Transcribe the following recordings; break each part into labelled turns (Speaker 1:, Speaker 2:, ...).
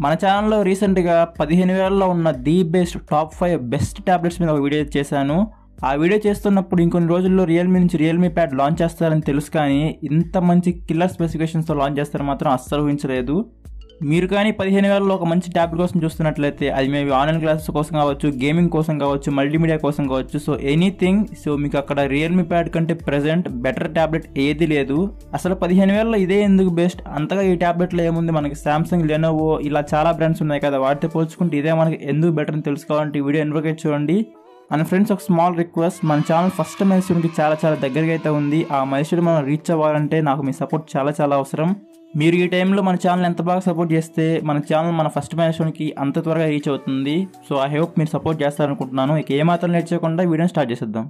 Speaker 1: మన ఛానల్లో రీసెంట్గా పదిహేను వేలలో ఉన్న the best top five best tablets మీద ఒక వీడియో చేశాను ఆ వీడియో చేస్తున్నప్పుడు ఇంకొన్ని రోజుల్లో రియల్మీ నుంచి రియల్మీ ప్యాడ్ లాంచ్ చేస్తారని తెలుసు కానీ ఇంత మంచి కిల్లర్ స్పెసిఫికేషన్స్తో లాంచ్ చేస్తారని మాత్రం అస్సలు ఊహించలేదు మీరు కానీ పదిహేను వేలలో ఒక మంచి ట్యాబ్లెట్ కోసం చూస్తున్నట్లయితే అది మేబీ ఆన్లైన్ క్లాసెస్ కోసం కావచ్చు గేమింగ్ కోసం కావచ్చు మల్టీమీడియా కోసం కావచ్చు సో ఎనీథింగ్ సో మీకు అక్కడ రియల్మీ ప్యాడ్ కంటే ప్రెసెంట్ బెటర్ ట్యాబ్లెట్ ఏది లేదు అసలు పదిహేను వేలలో ఇదే ఎందుకు బెస్ట్ అంతగా ఈ ట్యాబ్లెట్లో ఏముంది మనకి సామ్సంగ్ లెనోవో ఇలా చాలా బ్రాండ్స్ ఉన్నాయి కదా వాటితో పోల్చుకుంటే ఇదే మనకి ఎందుకు బెటర్ అని తెలుసుకోవాలంటే ఈ వీడియో ఎన్వకేట్ చూడండి అండ్ ఫ్రెండ్స్ ఒక స్మాల్ రిక్వెస్ట్ మన ఛానల్ ఫస్ట్ మైసూర్కి చాలా చాలా దగ్గరగా అయితే ఉంది ఆ మైసూర్ మనం రీచ్ అవ్వాలంటే నాకు మీ సపోర్ట్ చాలా చాలా అవసరం మీరు ఈ టైంలో మన ఛానల్ ఎంత బాగా సపోర్ట్ చేస్తే మన ఛానల్ మన ఫస్ట్ మైసూర్కి అంత త్వరగా రీచ్ అవుతుంది సో ఐ హోప్ మీరు సపోర్ట్ చేస్తారనుకుంటున్నాను ఇక ఏమాత్రం లేట్ చేయకుండా వీడియోని స్టార్ట్ చేసేద్దాం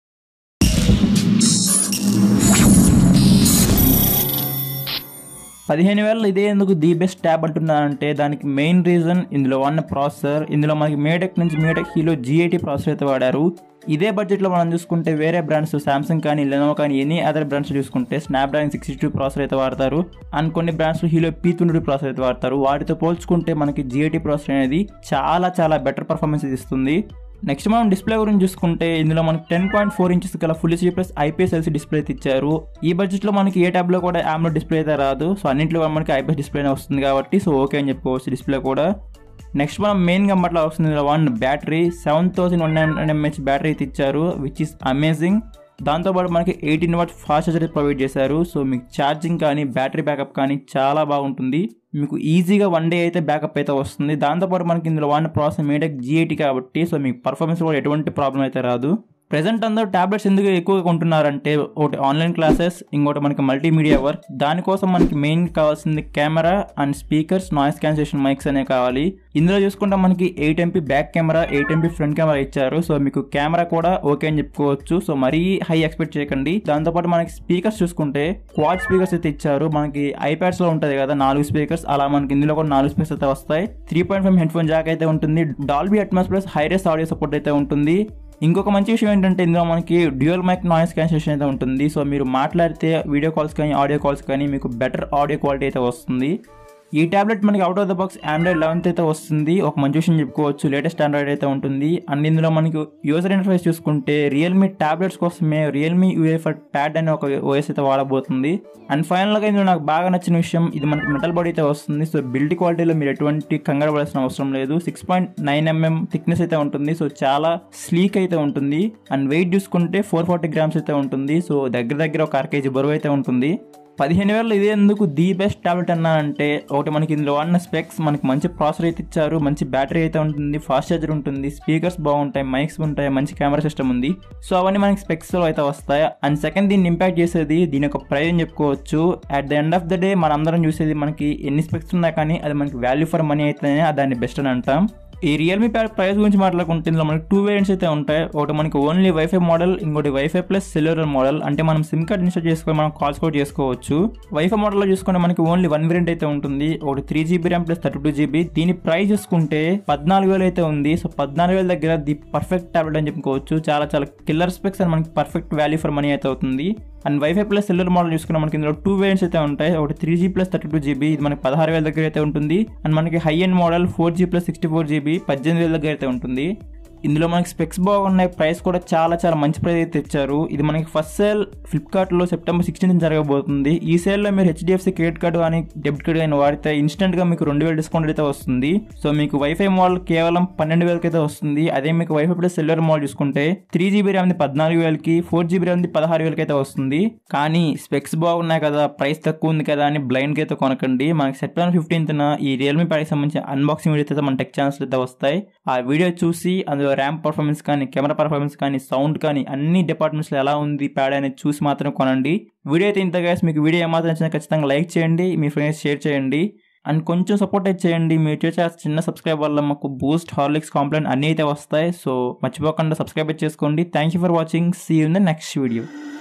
Speaker 1: పదిహేను వేలలో ఇదే ఎందుకు ది బెస్ట్ ట్యాబ్ అంటున్నానంటే దానికి మెయిన్ రీజన్ ఇందులో వాడిన ప్రాసెసర్ ఇందులో మనకి మేటెక్ నుంచి మేటెక్ హీలో జిఐటి ప్రాసెసర్ అయితే వాడారు ఇదే బడ్జెట్లో మనం చూసుకుంటే వేరే బ్రాండ్స్ సామ్సంగ్ కానీ లెనోవో కానీ ఎనీ అదర్ బ్రాండ్స్ చూసుకుంటే స్నాప్డ్రాగన్ సిక్స్టీ టూ ప్రాసెసర్ అయితే వాడతారు అండ్ కొన్ని brands Helio P twenty processor అయితే వాడతారు వాటితో పోల్చుకుంటే మనకి జిఐటి ప్రాసెసర్ అనేది చాలా చాలా బెటర్ పర్ఫార్మెన్స్ ఇస్తుంది నెక్స్ట్ మనం డిస్ప్లే గురించి చూసుకుంటే ఇందులో మనకి టెన్ పాయింట్ ఫోర్ ఇంచెస్ గల full HD plus IPS LCD display అయితే ఇచ్చారు ఈ బడ్జెట్లో మనకి ఏ ట్యాబ్లో కూడా ఆమ్లో డిస్ప్లే అయితే రాదు సో అన్నింటిలో మనకి ఐపీఎస్ డిస్ప్లేనే వస్తుంది కాబట్టి సో ఓకే అని చెప్పుకోవచ్చు డిస్ప్లే కూడా నెక్స్ట్ మనం మెయిన్గా మట్లా వస్తుంది one battery seven thousand one hundred MH battery అయితే ఇచ్చారు విచ్ ఇస్ అమేజింగ్ దాంతోపాటు మనకి eighteen watt fast charger provide చేశారు సో మీకు ఛార్జింగ్ కానీ బ్యాటరీ బ్యాకప్ కానీ చాలా బాగుంటుంది మీకు ఈజీగా వన్ డే అయితే బ్యాకప్ అయితే వస్తుంది దాంతోపాటు మనకి ఇందులో వాడిన ప్రాసెస్ మీడక్ జిఐటి కాబట్టి సో మీకు పర్ఫార్మెన్స్ కూడా ఎటువంటి ప్రాబ్లం అయితే రాదు ప్రెసెంట్ అందరూ ట్యాబ్లెట్స్ ఎందుకు ఎక్కువగా కొంటున్నారంటే ఒకటి ఆన్లైన్ క్లాసెస్ ఇంకోటి మనకి మల్టీమీడియా వర్క్ దానికోసం మనకి మెయిన్ కావాల్సింది camera and speakers noise cancellation mics అనేవి కావాలి ఇందులో చూసుకుంటే మనకి eight MP back camera eight MP front camera ఇచ్చారు సో మీకు కెమెరా కూడా ఓకే అని చెప్పుకోవచ్చు సో మరీ హై ఎక్స్పెక్ట్ చేయకండి దాంతోపాటు మనకి స్పీకర్స్ చూసుకుంటే క్వాడ్ స్పీకర్స్ అయితే ఇచ్చారు మనకి ఐప్యాడ్స్ లో ఉంటుంది కదా నాలుగు స్పీకర్స్ అలా మనకి ఇందులో కూడా నాలుగు స్పీకర్స్ అయితే వస్తాయి three point five headphone jack అయితే ఉంటుంది Dolby Atmos plus hi res audio support అయితే ఉంటుంది ఇంకొక మంచి విషయం ఏంటంటే ఇందులో మనకి డ్యూయల్ మైక్ నాయిస్ క్యాన్సలేషన్ అయితే ఉంటుంది సో మీరు మాట్లాడితే వీడియో కాల్స్ కానీ ఆడియో కాల్స్ కానీ మీకు బెటర్ ఆడియో క్వాలిటీ అయితే వస్తుంది ఈ ట్యాబ్లెట్ మనకి out of the box Android eleventh అయితే వస్తుంది ఒక మంచి విషయం చెప్పుకోవచ్చు లేటెస్ట్ ఆండ్రాయిడ్ అయితే ఉంటుంది అండ్ ఇందులో మనకి యూజర్ ఇంటర్ఫేస్ చూసుకుంటే రియల్మీ ట్యాబ్లెట్స్ కోసమే రియల్మీ యూఎఫర్ ప్యాడ్ అనే ఒక ఓఎస్ అయితే వాడబోతుంది అండ్ ఫైనల్గా ఇందులో నాకు బాగా నచ్చిన విషయం ఇది మనకి మెటల్ బాడీ అయితే వస్తుంది సో బిల్డ్ క్వాలిటీలో మీరు ఎటువంటి కంగారు పడాల్సిన అవసరం లేదు six point nine MM thickness అయితే ఉంటుంది సో చాలా స్లీక్ అయితే ఉంటుంది అండ్ వెయిట్ చూసుకుంటే ఫోర్ ఫార్టీ గ్రామ్స్ అయితే ఉంటుంది సో దగ్గర దగ్గర ఒక అర కేజీ బరువు అయితే ఉంటుంది పదిహేను వేలలో ఇదే ఎందుకు ది బెస్ట్ టాబ్లెట్ అన్నా అంటే ఒకటి మనకి ఇందులో వాడిన స్పెక్స్ మనకి మంచి ప్రాసెసర్ అయితే ఇచ్చారు మంచి బ్యాటరీ అయితే ఉంటుంది ఫాస్ట్ చార్జర్ ఉంటుంది స్పీకర్స్ బాగుంటాయి మైక్స్ ఉంటాయి మంచి కెమెరా సిస్టమ్ ఉంది సో అవన్నీ మనకి స్పెక్స్లో అయితే వస్తాయి అండ్ సెకండ్ దీన్ని ఇంపాక్ట్ చేసేది దీని యొక్క ప్రైజ్ అని చెప్పుకోవచ్చు at the end of the day మనందరం చూసేది మనకి ఎన్ని స్పెక్స్ ఉన్నా కానీ అది మనకి వాల్యూ ఫర్ మనీ అయితేనే దాన్ని బెస్ట్ అని అంటాం ఈ రియల్మీ ప్యాడ్ ప్రైస్ గురించి మాట్లాడుకుంటే ఇందులో మనకి టూ వేరియంట్స్ అయితే ఉంటాయి ఒకటి మనకి ఓన్లీ వైఫై మోడల్ ఇంకోటి వైఫై ప్లస్ సెల్యులర్ మోడల్ అంటే మనం సిమ్ కార్డ్ ఇన్స్టాల్ చేసుకొని మనం కాల్స్ కూడా చేసుకోవచ్చు వైఫై మోడల్లో చూసుకుంటే మనకి ఓన్లీ వన్ వేరియంట్ అయితే ఉంటుంది ఒకటి three GB RAM plus thirty two GB దీని ప్రైస్ చూసుకుంటే పద్నాలుగు వేలు అయితే ఉంది సో పద్నాలుగు వేల దగ్గర ది పర్ఫెక్ట్ టాబ్లెట్ అని చెప్పుకోవచ్చు చాలా చాలా కిల్లర్ స్పెక్స్ అని మనకి పర్ఫెక్ట్ వాల్యూ ఫర్ మనీ అయితే అవుతుంది and wifi plus cellular model చూసుకున్న మనకి ఇందులో టూ వేరియంట్స్ అయితే ఉంటాయి ఒకటి three G plus thirty two GB ఇది మనకి పదహారు వేల దగ్గర అయితే ఉంటుంది అండ్ మనకి high end model four G plus sixty four GB పద్దెనిమిది వేల దగ్గర అయితే ఉంటుంది ఇందులో మనకి స్పెక్స్ బాగున్నాయి ప్రైస్ కూడా చాలా చాలా మంచి ప్రైస్ అయితే ఇచ్చారు ఇది మనకి ఫస్ట్ సేల్ ఫ్లిప్కార్ట్లో సెప్టెంబర్ సిక్స్టీన్ జరగబోతుంది ఈ సేల్లో మీరు హెచ్డిఎఫ్సి క్రెడిట్ కార్డు కానీ డెబిట్ కార్డు కానీ వాడితే ఇన్స్టెంట్గా మీకు రెండు వేలు డిస్కౌంట్ అయితే వస్తుంది సో మీకు వైఫై మోడల్ కేవలం పన్నెండు వేలకి అయితే వస్తుంది అదే మీకు వైఫై ప్లస్ సెల్యులర్ మోడల్ చూసుకుంటే త్రీ జీబీ ర్యామ్ది పద్నాలుగు వేలకి ఫోర్ జీబీ ర్యామ్ది పదహారు వేలకి అయితే వస్తుంది కానీ స్పెక్స్ బాగున్నాయి కదా ప్రైస్ తక్కువ ఉంది కదా అని బ్లైండ్గా అయితే కొనకండి మనకి సెప్టెంబర్ ఫిఫ్టీన్త్న ఈ రియల్మీ ప్యాడ్కి సంబంధించిన అన్బాక్సింగ్ వీడియో అయితే మన టెక్ ఛానల్స్ అయితే వస్తాయి ఆ వీడియో చూసి అందులో ర్యామ్ పర్ఫార్మెన్స్ కానీ కెమెరా పర్ఫార్మెన్స్ కానీ సౌండ్ కానీ అన్ని డిపార్ట్మెంట్స్లో ఎలా ఉంది ప్యాడ్ అనేది చూసి మాత్రం కొనండి వీడియో అయితే ఇంత గైస్ మీకు వీడియో ఏమాత్రం నచ్చినా ఖచ్చితంగా లైక్ చేయండి మీ ఫ్రెండ్స్ షేర్ చేయండి అండ్ కొంచెం సపోర్ట్ అయితే చేయండి మీరు చేసే చిన్న సబ్స్క్రైబ్ వల్ల మాకు బూస్ట్ హార్లిక్స్ కాంప్లైంట్ అన్నీ అయితే వస్తాయి సో మర్చిపోకుండా సబ్స్క్రైబ్ చేసుకోండి thank you for watching see in the next video